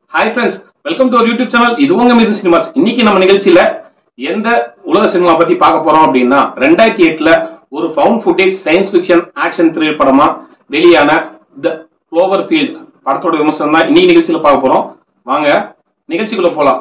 hi friends welcome to YouTube channel இது உங்க மீது சினிமாஸ் இன்னைக்கு நம்ம நிகழ்ச்சியில எந்த உலக சினிமா பத்தி பார்க்க போறோம் அப்படின்னா ரெண்டாயிரத்தி எட்டுல ஒரு found footage science fiction action thrill படமா வெளியான த க்ளோவர் ஃபீல்ட் படத்தோட விமர்சனம் தான் இன்னைக்கு நிகழ்ச்சியில பார்க்க போறோம் வாங்க நிகழ்ச்சிக்குள்ள போலாம்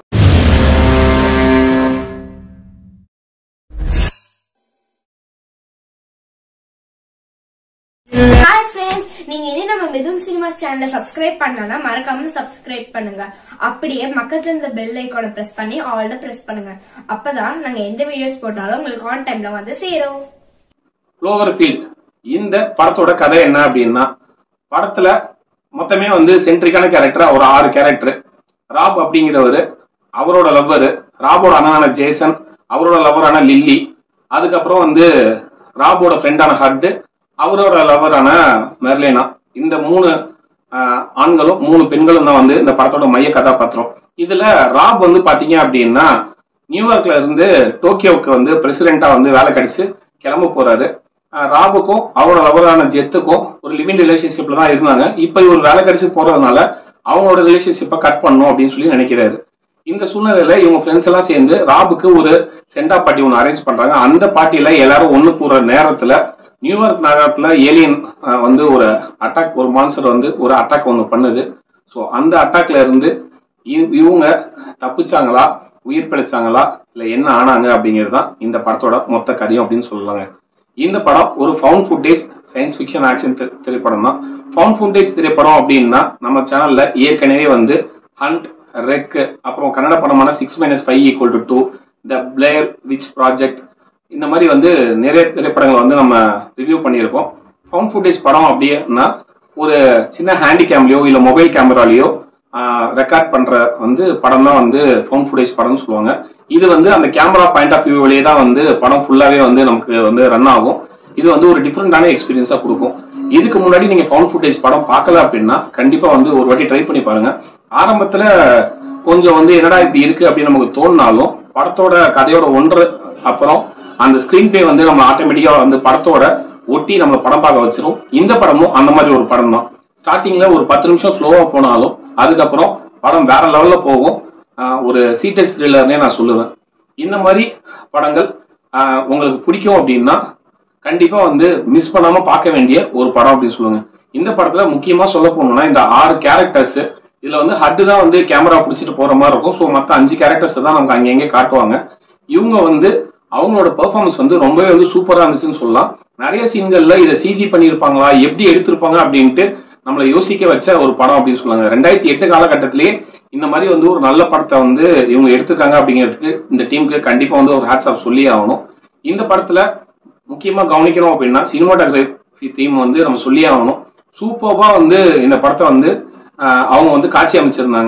ஹாய் ஃப்ரெண்ட்ஸ் நீங்க இனி நம்ம மிதுன் சினிமாஸ் சேனலை சப்ஸ்கிரைப் பண்ணலன்னா மறக்காம சப்ஸ்கிரைப் பண்ணுங்க அப்படியே பக்கத்துல இருந்த பெல் ஐகானை பிரஸ் பண்ணி ஆல் த பிரஸ் பண்ணுங்க அப்பதான் நாங்க எந்த வீடியோஸ் போட்டாலும் உங்களுக்கு ஆன் டைம்ல வந்து சேரும் க்ளோவர் ஃபீல்ட் இந்த படத்தோட கதை என்ன அப்படின்னா படத்துல மொத்தமே வந்து சென்ட்ரிக்கான கேரக்டர் ஒரு ஆறு கேரக்டர் ராப் அப்படிங்கிறவரு அவரோட லவ்வர் ராபோட அண்ணனான ஜேசன் அவரோட லவ்வரான லில்லி அதுக்கப்புறம் வந்து ராபோட ஃப்ரெண்டான ஹட்டு அவரோட லவ்வரான மெர்லேனா இந்த மூணு ஆஹ், ஆண்களும் மூணு பெண்களும் தான் வந்து இந்த படத்தோட மைய கதாபாத்திரம் இதுல ராப் வந்து பாத்தீங்க அப்படின்னா நியூயார்க்ல இருந்து டோக்கியோவுக்கு வந்து பிரசிடென்டா வந்து வேலை கிடைச்சு கிளம்ப போறாரு ஆஹ் ராபுக்கும் அவரோட லவரான ஜெத்துக்கும் ஒரு லிவிங் ரிலேஷன்ஷிப்ல தான் இருந்தாங்க இப்போ இவர் வேலை கிடைச்சு போறதுனால அவங்களோட ரிலேஷன்ஷிப்பை கட் பண்ணணும் அப்படின்னு சொல்லி நினைக்கிறாரு இந்த சூழ்நிலையில இவங்க ஃப்ரெண்ட்ஸ் எல்லாம் சேர்ந்து ராபுக்கு ஒரு சென்டா பார்ட்டி ஒன்று அரேஞ்ச் பண்றாங்க அந்த பார்ட்டியில எல்லாரும் ஒண்ணு கூற நேரத்துல நியூயார்க் நகரத்துல ஏலியன் வந்து ஒரு அட்டாக் ஒரு மான்சர் வந்து ஒரு அட்டாக் ஒன்று பண்ணுது ஸோ அந்த அட்டாக்ல இருந்து இ- இவங்க தப்பிச்சாங்களா உயிர் பிழைச்சாங்களா இல்ல என்ன ஆனாங்க அப்படிங்கிறது தான் இந்த படத்தோட மொத்த கதையும் அப்படின்னு சொல்லலாங்க இந்த படம் ஒரு found footage science fiction action திரைப்படம் தான் ஃபவுண்ட் ஃபுட்டேஜ் திரைப்படம் அப்படின்னா நம்ம சேனல்ல ஏற்கனவே வந்து ஹண்ட் ரெக் அப்புறம் கன்னட படமான six minus five equal to two the player which project இந்த மாதிரி வந்து நிறைய திரைப்படங்கள் வந்து நம்ம ரிவ்யூ பண்ணியிருக்கோம் ஃபவுண்ட் ஃபுட்டேஜ் படம் அப்படின்னா ஒரு சின்ன ஹேண்டி கேம்லயோ இல்ல மொபைல் கேமராலயோ ரெக்கார்ட் பண்ற வந்து படம் தான் வந்து ஃபவுண்ட் ஃபுட்டேஜ் படம்னு சொல்லுவாங்க இது வந்து அந்த கேமரா பாயிண்ட் ஆஃப் வியூவிலேயே தான் வந்து படம் ஃபுல்லாவே வந்து நமக்கு வந்து ரன் ஆகும் இது வந்து ஒரு டிஃப்ரெண்டான எக்ஸ்பீரியன்ஸா கொடுக்கும் இதுக்கு முன்னாடி நீங்க ஃபவுண்ட் ஃபுட்டேஜ் படம் பார்க்கல அப்படின்னா கண்டிப்பா வந்து ஒரு வாட்டி ட்ரை பண்ணி பாருங்க ஆரம்பத்துல கொஞ்சம் வந்து என்னடா இப்படி இருக்கு அப்படின்னு நமக்கு தோணினாலும் படத்தோட கதையோட ஒன்று அப்புறம் அந்த ஸ்கிரீன் பிளே வந்து நம்ம ஆட்டோமேட்டிக்கா வந்து படத்தோட ஒட்டி நம்ம படம் பார்க்க வச்சிரும் இந்த படமும் அந்த மாதிரி ஒரு படம் தான் ஸ்டார்டிங்ல ஒரு பத்து நிமிஷம் ஸ்லோவா போனாலும் அதுக்கப்புறம் படம் வேற லெவல்ல போகும் ஆஹ் ஒரு சீட்டஸ் த்ரில்லர்னே நான் சொல்லுவேன் இந்த மாதிரி படங்கள் ஆஹ் உங்களுக்கு பிடிக்கும் அப்படின்னா கண்டிப்பா வந்து மிஸ் பண்ணாம பார்க்க வேண்டிய ஒரு படம் அப்படின்னு சொல்லுங்க இந்த படத்துல முக்கியமா சொல்ல போனோம்னா இந்த ஆறு கேரக்டர்ஸ் இதுல வந்து ஹட்டு தான் வந்து கேமரா பிடிச்சிட்டு போற மாதிரி இருக்கும் ஸோ மற்ற அஞ்சு கேரக்டர்ஸ் தான் நமக்கு அங்கங்கே காட்டுவாங்க இவங்க வந்து அவங்களோட பெர்ஃபார்மன்ஸ் வந்து ரொம்பவே வந்து சூப்பரா இருந்துச்சுன்னு சொல்லலாம் நிறைய சீன்கள்ல இதை சிஜி பண்ணியிருப்பாங்களா எப்படி எடுத்திருப்பாங்க அப்படின்ட்டு நம்மளை யோசிக்க வச்ச ஒரு படம் அப்படின்னு சொல்லுவாங்க ரெண்டாயிரத்தி எட்டு காலகட்டத்திலேயே இந்த மாதிரி வந்து ஒரு நல்ல படத்தை வந்து இவங்க எடுத்திருக்காங்க அப்படிங்கிறதுக்கு இந்த டீமுக்கு கண்டிப்பா வந்து ஒரு ஹேட்ஸ் ஆஃப் சொல்லி ஆகணும் இந்த படத்துல முக்கியமா கவனிக்கணும் அப்படின்னா சினிமாட்டோகிராஃபி தீம் வந்து நம்ம சொல்லி ஆகணும் சூப்பர்பா வந்து இந்த படத்தை வந்து ஆஹ், அவங்க வந்து காட்சி அமைச்சிருந்தாங்க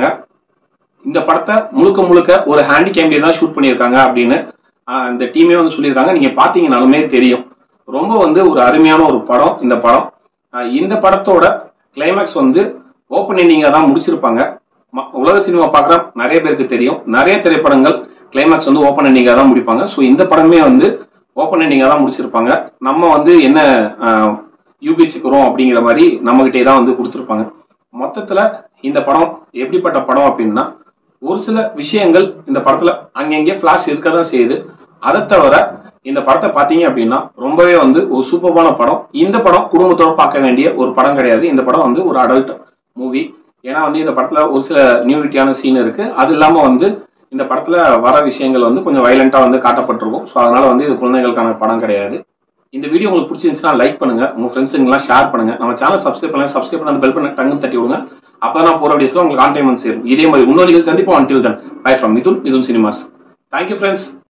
இந்த படத்தை முழுக்க முழுக்க ஒரு ஹேண்டி கேம்லயே தான் ஷூட் பண்ணியிருக்காங்க அப்படின்னு ஆஹ், இந்த டீமே வந்து சொல்லியிருக்காங்க நீங்க பாத்தீங்கன்னாலுமே தெரியும் ரொம்ப வந்து ஒரு அருமையான ஒரு படம் இந்த படம் ஆஹ், இந்த படத்தோட கிளைமேக்ஸ் வந்து ஓப்பன் எண்டிங்கா தான் முடிச்சிருப்பாங்க ம- உலக சினிமா பார்க்குற நிறைய பேருக்கு தெரியும் நிறைய திரைப்படங்கள் கிளைமேக்ஸ் வந்து ஓப்பன் எண்டிங்கா தான் முடிப்பாங்க ஸோ இந்த படமே வந்து ஓப்பன் எண்டிங்கா தான் முடிச்சிருப்பாங்க நம்ம வந்து என்ன ஆஹ், யூகிச்சுக்கிறோம் அப்படிங்கிற மாதிரி நம்மகிட்டே தான் வந்து கொடுத்துருப்பாங்க மொத்தத்துல இந்த படம் எப்படிப்பட்ட படம் அப்படின்னா ஒரு சில விஷயங்கள் இந்த படத்துல அங்கங்கே ஃபிளாஷ் இருக்க தான் செய்யுது அதை தவிர இந்த படத்தை பார்த்தீங்க அப்படின்னா ரொம்பவே வந்து ஒரு சூப்பரான படம் இந்த படம் குடும்பத்தோட பார்க்க வேண்டிய ஒரு படம் கிடையாது இந்த படம் வந்து ஒரு அடல்ட் மூவி ஏன்னா வந்து இந்த படத்துல ஒரு சில நியூரிட்டியான சீன் இருக்கு அது இல்லாம வந்து இந்த படத்துல வர விஷயங்கள் வந்து கொஞ்சம் வயலண்டா வந்து காட்டப்பட்டிருக்கும் ஸோ அதனால வந்து இது குழந்தைகளுக்கான படம் கிடையாது இந்த வீடியோ உங்களுக்கு பிடிச்சிருந்துச்சுன்னா லைக் பண்ணுங்க உங்க ஃப்ரெண்ட்ஸுங்கெல்லாம் ஷேர் பண்ணுங்க நம்ம சேனல் சப்ஸ்கிரைப் பண்ணுங்க சப்ஸ்கிரைப் பண்ணி பெல் பண்ண டங்கு தட்டி விடுங்க அப்போ நான் போற வீடியோஸ்ல உங்களுக்கு ஆன் டைம் வந்து சேரும் இதே மாதிரி இன்னொரு சந்திப்போம் until then bye from Mithun Mithun cinemas thank you friends